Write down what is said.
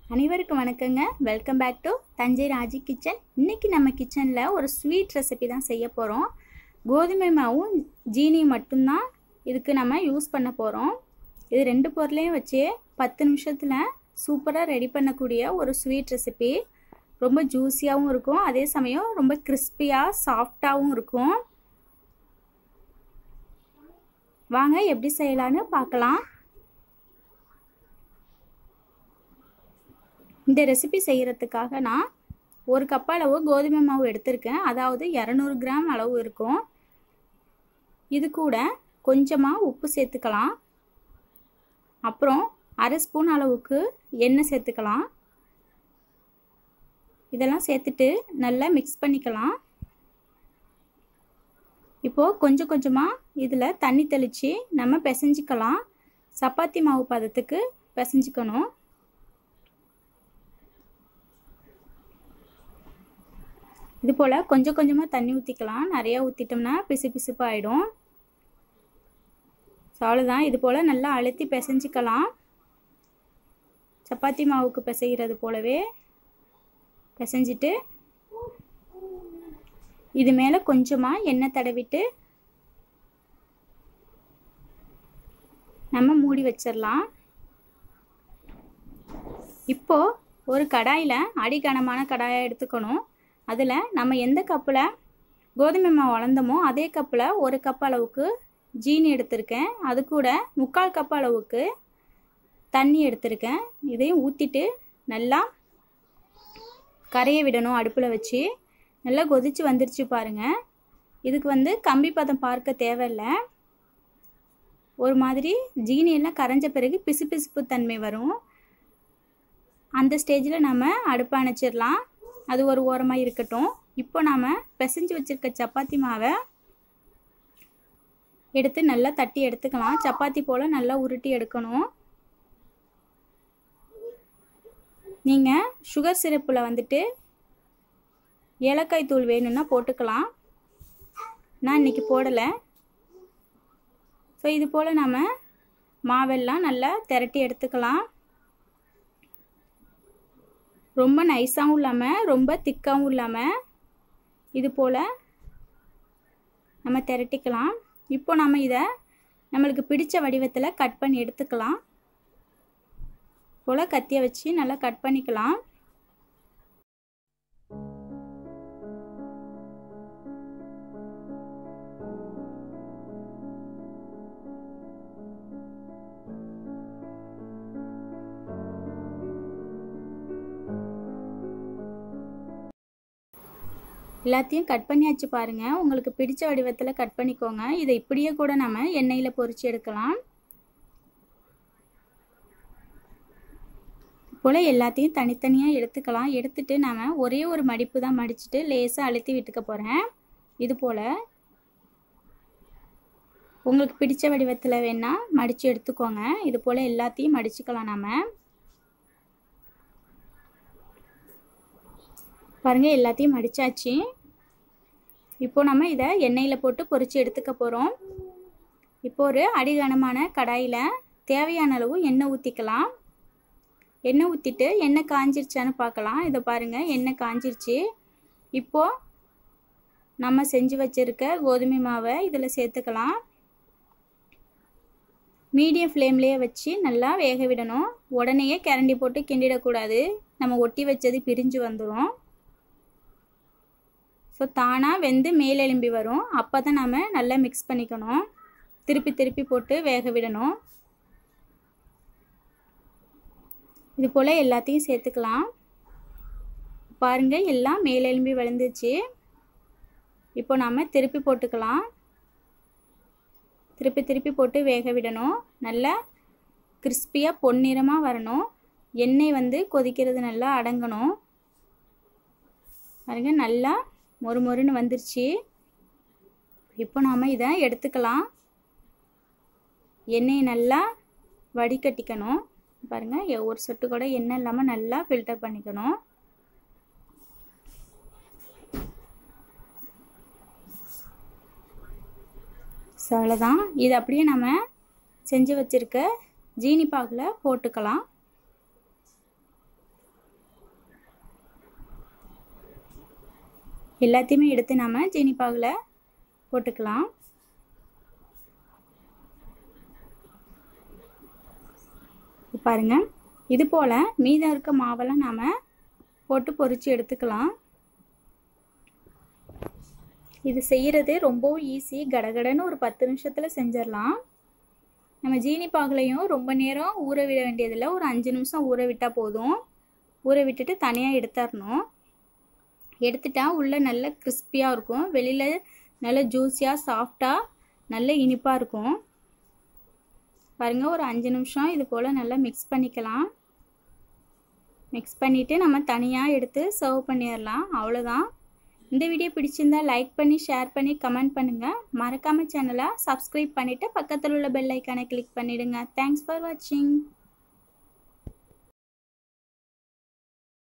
அனைவருக்கும் வணக்கங்க welcome back to Thanjai Raji kitchen இன்னைக்கு நம்ம கிச்சனில் ஒரு ஸ்வீட் ரெசிபி தான் செய்ய போகிறோம் கோதுமை மாவும் ஜீனியும் மட்டும்தான் இதுக்கு நம்ம யூஸ் பண்ண போகிறோம் இது ரெண்டு பொருளையும் வச்சு பத்து நிமிஷத்தில் சூப்பராக ரெடி பண்ணக்கூடிய ஒரு ஸ்வீட் ரெசிபி ரொம்ப ஜூஸியாகவும் இருக்கும் அதே சமயம் ரொம்ப கிறிஸ்பியாக சாஃப்டாகவும் இருக்கும் வாங்க எப்படி செய்யலான்னு பார்க்கலாம் இந்த ரெசிபி செய்கிறதுக்காக நான் ஒரு கப் அளவு கோதுமை மாவு எடுத்திருக்கேன் அதாவது இரநூறு கிராம் அளவு இருக்கும் இது கூட கொஞ்சமாக உப்பு சேர்த்துக்கலாம் அப்புறம் அரை ஸ்பூன் அளவுக்கு எண்ணெய் சேர்த்துக்கலாம் இதெல்லாம் சேர்த்துட்டு நல்லா மிக்ஸ் பண்ணிக்கலாம் இப்போது கொஞ்சம் கொஞ்சமாக இதில் தண்ணி தெளித்து நம்ம பிசைஞ்சிக்கலாம் சப்பாத்தி மாவு பதத்துக்கு பிசைஞ்சிக்கணும் இது போல் கொஞ்சம் கொஞ்சமாக தண்ணி ஊற்றிக்கலாம் நிறையா ஊற்றிட்டோம்னா பிசு பிசுப்பு ஆகிடும் ஸோ அவ்வளோதான் இது போல் நல்லா அழுத்தி பிசைஞ்சிக்கலாம் சப்பாத்தி மாவுக்கு பிசைகிறது போலவே பிசைஞ்சிட்டு இது மேலே கொஞ்சமாக எண்ணெய் தடவிட்டு நம்ம மூடி வச்சிடலாம் இப்போது ஒரு கடாயில் அடிகனமான கடாயை எடுத்துக்கணும் அதில் நம்ம எந்த கப்பில் கோதுமை மாவு வளர்ந்தோமோ அதே கப்பில் ஒரு கப் அளவுக்கு ஜீனி எடுத்திருக்கேன் அது கூட முக்கால் கப் அளவுக்கு தண்ணி எடுத்திருக்கேன் இதையும் ஊற்றிட்டு நல்லா கரைய விடணும் அடுப்பில் வச்சு நல்லா கொதித்து வந்துருச்சு பாருங்கள் இதுக்கு வந்து கம்பி பதம் பார்க்க தேவையில்லை ஒரு மாதிரி ஜீனி எல்லாம் கரைஞ்ச பிறகு பிசு பிசுப்பு தன்மை வரும் அந்த ஸ்டேஜில் நம்ம அடுப்பை அணைச்சிடலாம் அது ஒரு ஓரமாக இருக்கட்டும் இப்போ நாம் பிசைஞ்சு வச்சுருக்க சப்பாத்தி மாவை எடுத்து நல்லா தட்டி எடுத்துக்கலாம் சப்பாத்தி போல் நல்லா உருட்டி எடுக்கணும் நீங்கள் சுகர் சிரப்பில் வந்துட்டு ஏலக்காய் தூள் வேணும்னா போட்டுக்கலாம் நான் இன்றைக்கி போடலை ஸோ இது போல் நம்ம மாவெல்லாம் நல்லா திரட்டி எடுத்துக்கலாம் ரொம்ப நைஸாகவும் இல்லாமல் ரொம்ப திக்காகவும் இல்லாமல் இது போல் நம்ம திரட்டிக்கலாம் இப்போ நம்ம இதை நம்மளுக்கு பிடிச்ச வடிவத்தில் கட் பண்ணி எடுத்துக்கலாம் போல் கத்தியை வச்சு நல்லா கட் பண்ணிக்கலாம் எல்லாத்தையும் கட் பண்ணியாச்சு பாருங்கள் உங்களுக்கு பிடிச்ச வடிவத்தில் கட் பண்ணிக்கோங்க இதை இப்படியே கூட நம்ம எண்ணெயில் பொரிச்சு எடுக்கலாம் போல் எல்லாத்தையும் தனித்தனியாக எடுத்துக்கலாம் எடுத்துட்டு நம்ம ஒரே ஒரு மடிப்பு தான் மடிச்சுட்டு லேசாக அழுத்தி விட்டுக்க போகிறேன் இது போல் உங்களுக்கு பிடிச்ச வடிவத்தில் வேணால் மடித்து எடுத்துக்கோங்க இது போல் எல்லாத்தையும் மடிச்சுக்கலாம் நம்ம பாருங்கள் எல்லாத்தையும் மடித்தாச்சு இப்போ நம்ம இதை எண்ணெயில் போட்டு பொரித்து எடுத்துக்க போகிறோம் இப்போ ஒரு அடிகனமான கடாயில் தேவையான அளவு எண்ணெய் ஊற்றிக்கலாம் எண்ணெய் ஊற்றிட்டு எண்ணெய் காஞ்சிருச்சான்னு பார்க்கலாம் இதை பாருங்கள் எண்ணெய் காஞ்சிருச்சு இப்போது நம்ம செஞ்சு வச்சுருக்க கோதுமை மாவை இதில் சேர்த்துக்கலாம் மீடியம் ஃப்ளேம்லேயே வச்சு நல்லா வேக விடணும் உடனேயே கரண்டி போட்டு கிண்டிடக்கூடாது நம்ம ஒட்டி வச்சது பிரிஞ்சு வந்துடும் ஸோ தானாக வெந்து மேலெலும்பி வரும் அப்போ தான் நம்ம நல்லா மிக்ஸ் பண்ணிக்கணும் திருப்பி திருப்பி போட்டு வேக விடணும் இது போல் எல்லாத்தையும் சேர்த்துக்கலாம் பாருங்கள் எல்லாம் மேலெலும்பி விழுந்துச்சு இப்போ நாம் திருப்பி போட்டுக்கலாம் திருப்பி திருப்பி போட்டு வேக விடணும் நல்லா கிறிஸ்பியாக பொன்னிறமாக வரணும் எண்ணெய் வந்து கொதிக்கிறது நல்லா அடங்கணும் பாருங்க நல்லா மொறு மொறுன்னு வந்துருச்சு இப்போ நாம் இதை எடுத்துக்கலாம் எண்ணெயை நல்லா வடிகட்டிக்கணும் பாருங்கள் ஒரு சொட்டு கூட எண்ணெய் இல்லாமல் நல்லா ஃபில்டர் பண்ணிக்கணும் ஸோ அவ்வளோதான் இது அப்படியே நம்ம செஞ்சு வச்சுருக்க ஜீனி பாகில் போட்டுக்கலாம் எல்லாத்தையுமே எடுத்து நம்ம ஜீனி பாகில் போட்டுக்கலாம் பாருங்க இது போல் மீதம் இருக்க மாவெல்லாம் நாம் போட்டு பொரித்து எடுத்துக்கலாம் இது செய்கிறது ரொம்பவும் ஈஸி கடகடன்னு ஒரு பத்து நிமிஷத்தில் செஞ்சிடலாம் நம்ம ஜீனி பாகுலையும் ரொம்ப நேரம் ஊற விட வேண்டியதில்லை ஒரு அஞ்சு நிமிஷம் ஊற விட்டால் போதும் ஊற விட்டுட்டு தனியாக எடுத்துடணும் எடுத்துட்டா உள்ளே நல்ல கிறிஸ்பியாக இருக்கும் வெளியில் நல்ல ஜூஸியாக சாஃப்டாக நல்ல இனிப்பாக இருக்கும் பாருங்கள் ஒரு அஞ்சு நிமிஷம் இது போல் நல்லா மிக்ஸ் பண்ணிக்கலாம் மிக்ஸ் பண்ணிவிட்டு நம்ம தனியாக எடுத்து சர்வ் பண்ணிடலாம் அவ்வளோதான் இந்த வீடியோ பிடிச்சிருந்தா லைக் பண்ணி ஷேர் பண்ணி கமெண்ட் பண்ணுங்கள் மறக்காமல் சேனலை சப்ஸ்கிரைப் பண்ணிவிட்டு பக்கத்தில் உள்ள பெல் ஐக்கானை கிளிக் பண்ணிவிடுங்க தேங்க்ஸ் ஃபார் வாட்சிங்